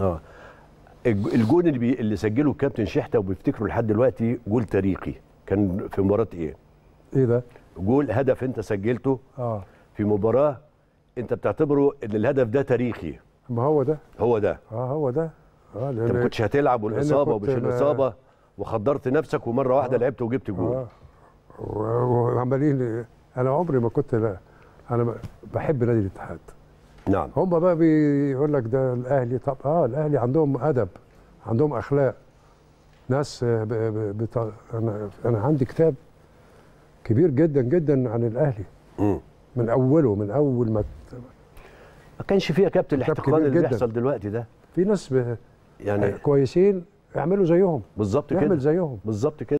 اه الج- الجون اللي بي... اللي سجله الكابتن شحته وبيفتكره لحد دلوقتي جول تاريخي كان في مباراه ايه؟ ايه ده؟ جول هدف انت سجلته اه في مباراه انت بتعتبره ان الهدف ده تاريخي ما هو ده هو ده اه هو ده اه انت ما لان كنتش هتلعب والاصابه كنت ومش ما- الاصابه وخدرت نفسك ومره واحده لعبت وجبت جول اه و- وعمالين انا عمري ما كنت لا انا ب- بحب نادي الاتحاد نعم هم بقى بيقول لك ده الاهلي طب اه الاهلي عندهم ادب عندهم اخلاق ناس آه، ب- ب- بت... انا انا عندي كتاب كبير جدا جدا عن الاهلي مم. من اوله من اول ما ت- ما كانش فيها كابتن كتاب الاحتقان كبير اللي جداً. بيحصل دلوقتي ده في ناس ب... يعني كويسين اعملوا زيهم بالظبط نعمل كده زيهم بالظبط كده